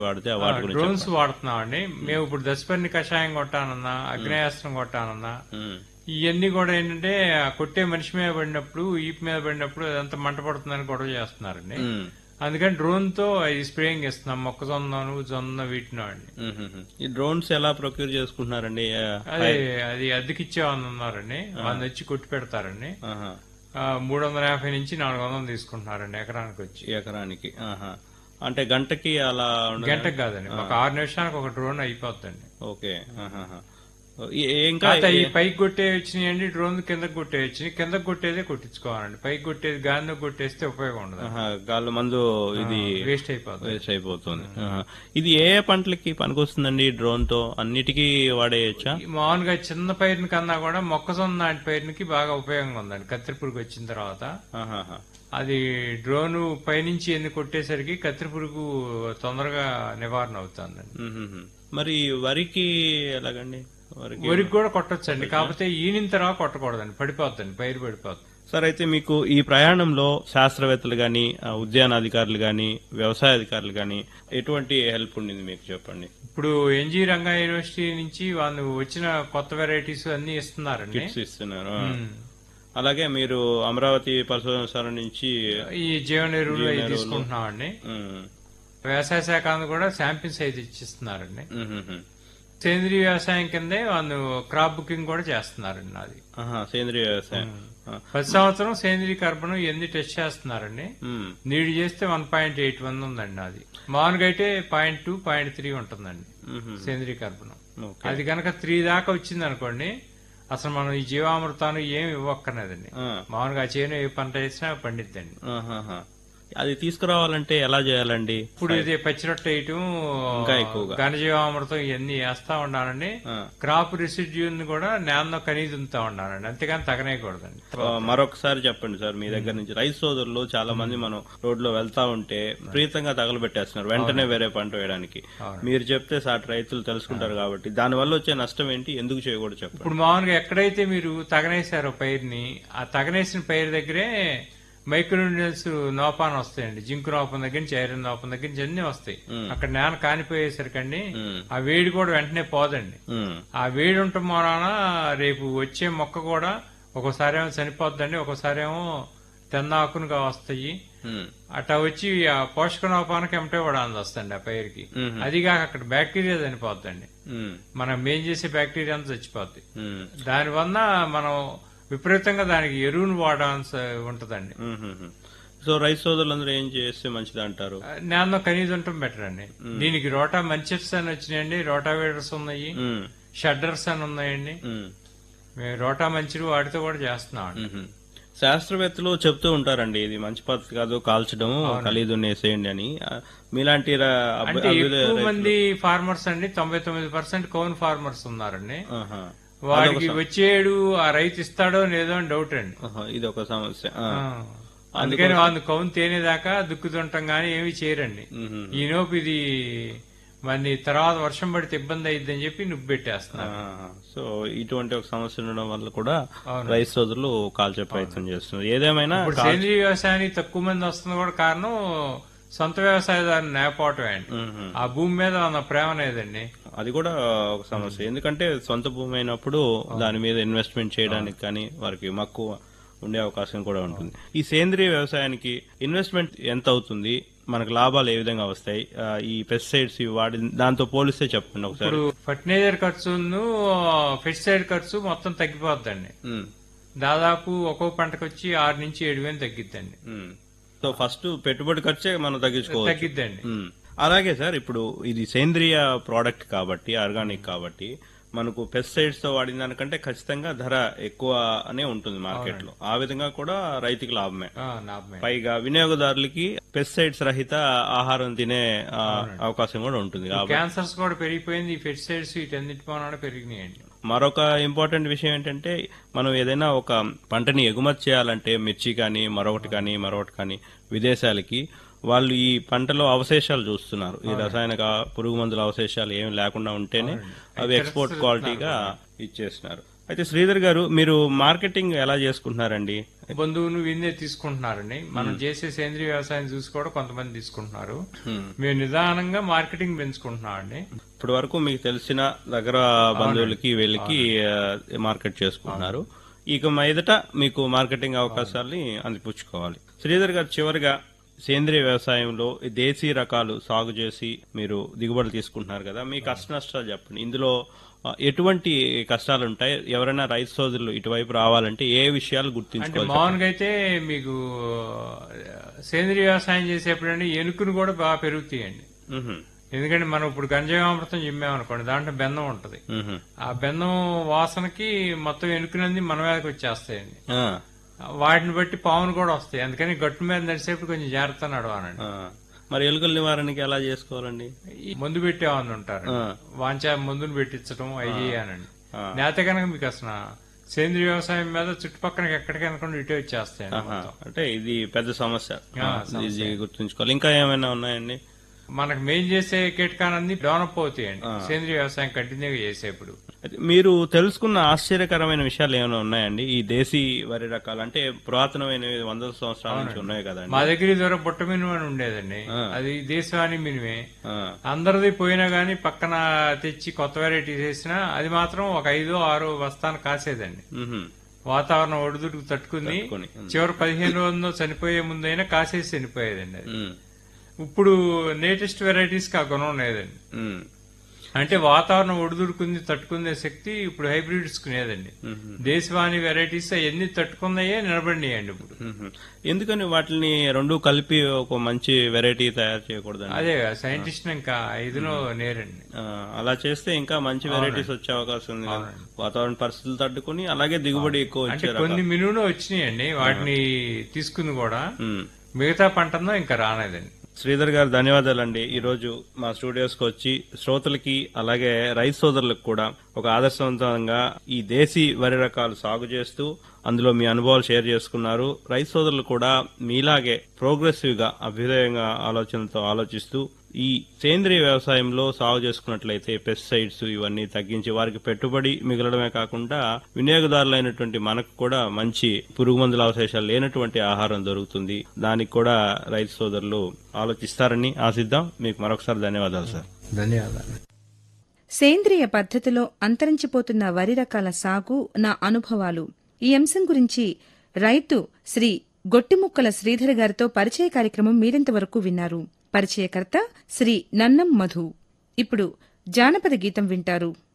వాడితే ఆ వాటి గురించి డ్రోన్స్ వాడుతున్నాం అండి మేము ఇప్పుడు దశపర్ణి కషాయం కొట్టానన్నా అగ్నేయాస్త్రం కొట్టానన్నా ఉమ్, ఇవన్నీ కూడా ఏంటంటే ఆ కొట్టే మనిషి మీద పడినప్పుడు ఈపు మీద పడినప్పుడు అదంతా మంట పడుతుందని గొడవ చేస్తున్నారండి ఉమ్, అందుకని డ్రోన్ తో ఇది స్ప్రేయింగ్ ఇస్తున్నాం మొక్కజొన్నను జొన్న వీటినో అండి ఉమ్, ఉమ్. ఈ డ్రోన్స్ ఎలా ప్రొక్యూర్ చేసుకుంటున్నారండి ఆ, అది అది అద్దెకిచ్చేవాళ్ళు ఉన్నారండి వాళ్ళు వచ్చి కొట్టి పెడతారండి ఆహా, ఆ, మూడు వందల యాభై నుంచి నాలుగు వందలు తీసుకుంటున్నారండి ఎకరానికి వచ్చి ఎకరానికి ఆహా. అంటే గంటకి అలా ఉండదా? గంటకు కాదండి ఒక ఆరు నిమిషానికి ఒక డ్రోన్ అయిపోతుందండి ఓకే ఆహాహా. ఈ- ఇంకా కాకపోతే ఈ పైకి కొట్టే వచ్చినాయండి డ్రోన్ కిందకి కొట్టే వచ్చినాయి కిందకి కొట్టేదే కొట్టించుకోవాలండి పైకి కొట్టేది గాలిలో కొట్టేస్తే ఉపయోగం ఉండదు ఆహా, గాలి మందు ఇది వేస్ట్ అయిపోతుంది వేస్ట్ అయిపోతుంది ఆహా. ఇది ఏ ఏ పంటలకి పనికొస్తుందండి ఈ డ్రోన్ తో అన్నిటికీ వాడేయచ్చా ఈ మామూలుగా చిన్న పైరుని కన్నా కూడా మొక్కజొన్న నాటి పైరునికి బాగా ఉపయోగంగా ఉందండి కత్తిరి పురుగు వచ్చిన తర్వాత ఆహాహా. అది డ్రోన్ పైనుంచి ఎన్ని కొట్టేసరికి కత్తిరి పురుగు తొందరగా నివారణ అవుతుందండి మ్మ్. మరి వరికి ఎలాగండి వరికి వరికి కూడా కొట్టొచ్చండి కాకపోతే ఈనిన తర్వాత కొట్టకూడదండి పడిపోద్దండి పైరు పడిపోతుంది సార్ అయితే మీకు ఈ ప్రయాణంలో శాస్త్రవేత్తలు గాని ఆ, ఉద్యాన అధికారులు గాని వ్యవసాయ అధికారులు గాని ఎటువంటి హెల్ప్ ఉండింది మీకు చెప్పండి ఇప్పుడు ఎన్జీ రంగా యూనివర్సిటీ నుంచి వాళ్ళు వచ్చిన కొత్త వెరైటీస్ అన్ని ఇస్తున్నారండి టిప్స్ ఇస్తున్నారు ఆ. ఉమ్. అలాగే మీరు అమరావతి పరిశోధనశాల నుంచి ఈ జీవన ఎరువులు అవి తీసుకుంటున్నామండి మ్మ్. వ్యవసాయ శాఖ వాళ్ళు కూడా శాంపిల్స్ అయితే ఇచ్చిస్తున్నారండి మ్మ్. సేంద్రీయ వ్యవసాయం కిందే వాళ్ళు క్రాప్ బుకింగ్ కూడా చేస్తున్నారండి అది ఆహా, సేంద్రియ వ్యవసాయం ఆ. ప్రతి సంవత్సరం సేంద్రీయ కర్బనం ఇవన్నీ టెస్ట్ చేస్తున్నారండి మ్మ్. నీడు చేస్తే వన్ పాయింట్ ఎయిట్ వన్ ఉందండి అది మామూలుగా అయితే పాయింట్ టూ పాయింట్ త్రీ ఉంటుందండి మ్మ్. సేంద్రీయ కర్బనం ఓకే అది కనుక త్రీ దాకా వచ్చింది అనుకోండి అసలు మనం ఈ జీవామృతాన్ని ఏమి ఇవ్వక్కర్లేదండి ఆ. మామూలుగా ఆ చేను ఏ పంట వేసినా పండిద్దండి ఆహాహా. అది తీసుకురావాలంటే ఎలా చేయాలండి ఇప్పుడు ఇది పచ్చిరొట్ట వేయటం ఇంకా ఎక్కువగా. ఘనజీవామృతం ఇవన్నీ వేస్తా ఉండాలండి ఆ. క్రాప్ రిసిడ్యూని కూడా నేలలో కనీది ఉంతా ఉండాలండి అంతేగాని తగనేయకూడదండి ఆ, మరొకసారి చెప్పండి సార్ మీ దగ్గర నుంచి రైతు సోదరులు చాలా మంది మనం రోడ్లో వెళ్తా ఉంటే ప్రీతంగా తగలబెట్టేస్తున్నారు వెంటనే వేరే పంట వేయడానికి అవును. మీరు చెప్తే సాటి రైతులు తెలుసుకుంటారు కాబట్టి దాని వల్ల వచ్చే నష్టం ఏంటి ఎందుకు చేయకూడదు చెప్పండి ఇప్పుడు మామూలుగా ఎక్కడైతే మీరు తగనేశారో పైరుని ఆ తగనేసిన పైరు దగ్గరే మైక్రోన్యూట్రియన్స్ నోపాన్ వస్తాయండి జింక్ నోపం దగ్గర నుంచి ఐరన్ నోపం దగ్గర నుంచి అన్ని వస్తాయి అక్కడ నేల కానిపోయేసరికండి మ్మ్. ఆ వేడి కూడా వెంటనే పోదండి ఉమ్, ఆ వేడి ఉండటం వలన రేపు వచ్చే మొక్క కూడా ఒక్కోసారి ఏమో చనిపోద్దండి ఒక్కోసారి ఏమో తెన్న ఆకునుగా వస్తాయి ఉమ్, అట్లా వచ్చి ఆ పోషక లోపానికి ఎమటే కూడా అందొస్తండి ఆ పైరుకి మ్మ్. అదిగాక అక్కడ బ్యాక్టీరియా చనిపోద్దండి ఉమ్, మనం మేం చేసే బ్యాక్టీరియా అంతా చచ్చిపోద్ది ఉమ్, దానివల్ల మనం విపరీతంగా దానికి ఎరువును వాడాల్సి ఉంటదండి ఉమ్, ఉమ్. సో రైతు సోదరులందరూ ఏం చేస్తే మంచిది అంటారు నేలలో కనీసం ఉండటం బెటర్ అండి దీనికి రోటా మంచెట్స్ అని వచ్చినాయండి రోటావేటర్స్ ఉన్నాయి ఉమ్, షడ్డర్స్ అని ఉన్నాయండి ఉమ్, మేము రోటా మంచిలు వాటితో కూడా చేస్తున్నాం అండి ఉమ్. శాస్త్రవేత్తలు చెప్తూ ఉంటారండి ఇది మంచి పద్ధతి కాదు కాల్చడం ఖలీదు వేసేయండి అని ఆ, మీలాంటి రా- అబ్బ- అంటే అభ్యుదయ ఎక్కువ రైతులు- మంది ఫార్మర్స్ అండి తొంభై తొమ్మిది పర్సెంట్ కౌన్ ఫార్మర్స్ ఉన్నారండి ఆహా. వాడికి వచ్చేడు ఆ రైతు ఇస్తాడో లేదో అని డౌట్ అండి ఆహా, ఇది ఒక సమస్య ఆ. ఆ. అందుకని వాళ్ళు కౌన్ తేనేదాకా దుక్కుతుంటాం గానీ ఏమి చేయరండి ఉహు. ఈలోపు ఇది మరి తర్వాత వర్షం పడితే ఇబ్బంది అయ్యిద్దని చెప్పి నువ్వు పెట్టేస్తున్నారు ఆహా. సో ఇటువంటి ఒక సమస్య ఉండడం వల్ల కూడా అవును. రైతు సోదరులు కాల్చే ప్రయత్నం చేస్తున్నారు ఏదేమైనా ఇప్పుడు సేంద్రీయ వ్యవసాయానికి తక్కువ మంది వస్తుంది కూడా కారణం సొంత వ్యవసాయదారుని నేపోవటమే అండి ఉహు. ఆ భూమి మీద ఉన్న ప్రేమ లేదండి అది కూడా ఒక సమస్య ఎందుకంటే సొంత భూమి అయినప్పుడు దాని మీద ఇన్వెస్ట్మెంట్ చేయడానికి కానీ వారికి మక్కువ ఉండే అవకాశం కూడా ఉంటుంది ఈ సేంద్రియ వ్యవసాయానికి ఇన్వెస్ట్మెంట్ ఎంత అవుతుంది మనకు లాభాలు ఏ విధంగా వస్తాయి ఆ, ఈ పెస్టిసైడ్స్ వాడి దాంతో పోలిస్తే చెప్పండి ఒకసారి ఇప్పుడు ఫర్టిలైజర్ ఖర్చును పెస్టిసైడ్ ఖర్చు మొత్తం తగ్గిపోద్దండి ఉమ్, దాదాపు ఒక్కో పంటకు వచ్చి ఆరు నుంచి ఏడు వేలు తగ్గిద్దండి ఉమ్. సో ఫస్ట్ పెట్టుబడి ఖర్చే మనం తగ్గించుకోవచ్చు తగ్గిద్దండి ఉమ్. అలాగే సార్ ఇప్పుడు ఇది సేంద్రియ ప్రోడక్ట్ కాబట్టి ఆర్గానిక్ కాబట్టి మనకు పెస్టిసైడ్స్ తో వాడిన దానికంటే ఖచ్చితంగా ధర ఎక్కువ అనే ఉంటుంది మార్కెట్ లో ఆ విధంగా కూడా రైతుకి లాభమే ఆ, లాభమే పైగా వినియోగదారులకి పెస్టిసైడ్స్ రహిత ఆహారం తినే ఆ, అవకాశం కూడా ఉంటుంది కాబట్టి క్యాన్సర్స్ కూడా పెరిగిపోయింది ఈ పెస్టిసైడ్స్ వీటన్నిటి వలన పెరిగినాయండి మరొక ఇంపార్టెంట్ విషయం ఏంటంటే మనం ఏదైనా ఒక పంటని ఎగుమతి చేయాలంటే మిర్చి కానీ మరొకటి కానీ మరొకటి కానీ విదేశాలకి వాళ్ళు ఈ పంటలో అవశేషాలు చూస్తున్నారు ఈ రసాయనిక పురుగు మందుల అవశేషాలు ఏమి లేకుండా ఉంటేనే అవి ఎక్స్పోర్ట్ క్వాలిటీగా ఇచ్చేస్తున్నారు అయితే శ్రీధర్ గారు మీరు మార్కెటింగ్ ఎలా చేసుకుంటున్నారండి బంధువులు వీళ్ళే తీసుకుంటున్నారండి మనం చేసే సేంద్రీయ వ్యవసాయం చూసి కూడా కొంతమంది తీసుకుంటున్నారు మేము నిదానంగా మార్కెటింగ్ పెంచుకుంటున్నామండి ఇప్పటి వరకు మీకు తెలిసిన దగ్గర బంధువులకి వీళ్ళకి ఆ, మార్కెట్ చేసుకుంటున్నారు ఇక మీదట మీకు మార్కెటింగ్ అవకాశాలని అందిపుచ్చుకోవాలి శ్రీధర్ గారు చివరిగా సేంద్రియ వ్యవసాయంలో ఈ దేశీ రకాలు సాగు చేసి మీరు దిగుబడులు తీసుకుంటున్నారు కదా మీ కష్ట నష్టాలు చెప్పండి ఇందులో ఆ, ఎటువంటి కష్టాలు ఉంటాయి ఎవరైనా రైతు సోదరులు ఇటువైపు రావాలంటే ఏ విషయాలు అంటే గుర్తుంచుకోవాలి మామూలుగా అయితే మీకు సేంద్రీయ వ్యవసాయం చేసేప్పుడండి ఎనుకులు కూడా బాగా పెరుగుతాయండి మ్హూ. ఎందుకంటే మనం ఇప్పుడు గంజామృతం చిమ్మామనుకోండి దాంట్లో బెందం ఉంటది మ్హూ. ఆ బెందం వాసనకి మొత్తం ఎనుకులన్నీ మన మీదకి వచ్చేస్తాయండి ఆ, వాటిని బట్టి పాములు కూడా వస్తాయి అందుకని గట్టు మీద నడిచేప్పుడు కొంచెం జాగ్రత్త నడవాలండి ఆ. మరి ఎలుకల నివారణకి ఎలా చేసుకోవాలండి ఈ మందు పెట్టేవాళ్ళు ఉంటారు ఆ. వాంచా మందులు పెట్టించడం అవి చేయాలండి ఆ. లేకపోతే కనుక మీకు అసలు సేంద్రీయ వ్యవసాయం మీద చుట్టుపక్కల ఎక్కడికనుకోండి ఇటే వచ్చేస్తాయండి ఆహా. మొత్తం. అంటే ఇది పెద్ద సమస్య ఆ, ఆ, ఇది గుర్తుంచుకోవాలి ఇంకా ఏమైనా ఉన్నాయండి మనకు మెయిన్ చేసే కీటకాలన్నీ డెవలప్ అవుతాయండి సేంద్రీయ వ్యవసాయం కంటిన్యూగా చేసేప్పుడు అయితే మీరు తెలుసుకున్న ఆశ్చర్యకరమైన విషయాలు ఏమైనా ఉన్నాయండి ఈ దేశీ వరి రకాలు అంటే పురాతనమైన వందల సంవత్సరాల నుంచి ఉన్నాయి కదండి మా దగ్గర ద్వారా బుట్ట మినుము అని ఉండేదండి అది దేశవాణి మినిమే ఆ, అందరిది పోయినా గానీ పక్కన తెచ్చి కొత్త వెరైటీ చేసినా అది మాత్రం ఒక ఐదో ఆరో బస్తాను కాసేదండి మ్హూ. వాతావరణం ఒడిదుడుకు తట్టుకుని తట్టుకుని, చివరి పదిహేను రోజుల్లో చనిపోయే ముందైనా కాసేసి చనిపోయేదండి అది మ్, ఇప్పుడు లేటెస్ట్ వెరైటీస్ కి ఆ గుణం లేదండి మ్, అంటే వాతావరణం ఒడిదుడుకుంది తట్టుకునే శక్తి ఇప్పుడు హైబ్రిడ్స్ లేదండి మ్హూ. దేశవాణి వెరైటీస్ అవన్నీ తట్టుకున్నాయే నిలబడినాయండి ఇప్పుడు మ్హూ. ఎందుకని వాటిని రెండు కలిపి ఒక మంచి వెరైటీ తయారు చేయకూడదండి అదే సైంటిస్ట్ ఇంకా ఇదిలో నేరండి ఆ, అలా చేస్తే ఇంకా మంచి వెరైటీస్ వచ్చే అవకాశం ఉంది కదా. వాతావరణ పరిస్థితులు తట్టుకుని అలాగే దిగుబడి ఎక్కువ అంటే వచ్చే కొన్ని మినువులు వచ్చినాయండి వాటిని తీసుకుంది కూడా మ్. మిగతా పంటలో ఇంకా రాలేదండి శ్రీధర్ గారు ధన్యవాదాలండి ఈ రోజు మా స్టూడియోస్ కి వచ్చి శ్రోతలకి అలాగే రైతు సోదరులకు కూడా ఒక ఆదర్శవంతంగా ఈ దేశీ వరి రకాలు సాగు చేస్తూ అందులో మీ అనుభవాలు షేర్ చేసుకున్నారు రైతు సోదరులు కూడా మీలాగే ప్రోగ్రెసివ్ గా అభ్యుదయంగా ఆలోచనలతో ఆలోచిస్తూ ఈ సేంద్రియ వ్యవసాయంలో సాగు చేసుకున్నట్లయితే పెస్టిసైడ్స్ ఇవన్నీ తగ్గించి వారికి పెట్టుబడి మిగలడమే కాకుండా వినియోగదారులైనటువంటి మనకు కూడా మంచి పురుగు మందుల అవశేషాలు లేనటువంటి ఆహారం దొరుకుతుంది దానికి కూడా రైతు సోదరులు ఆలోచిస్తారని ఆశిద్దాం మీకు మరొకసారి ధన్యవాదాలు సార్ ధన్యవాదాలు సేంద్రియ పద్ధతిలో అంతరించిపోతున్న వరి రకాల సాగు నా అనుభవాలు ఈ అంశం గురించి రైతు శ్రీ గొట్టిముక్కల శ్రీధర్ గారితో పరిచయ కార్యక్రమం మీరింతవరకు విన్నారు పరిచయకర్త శ్రీ నన్నం మధు ఇప్పుడు జానపద గీతం వింటారు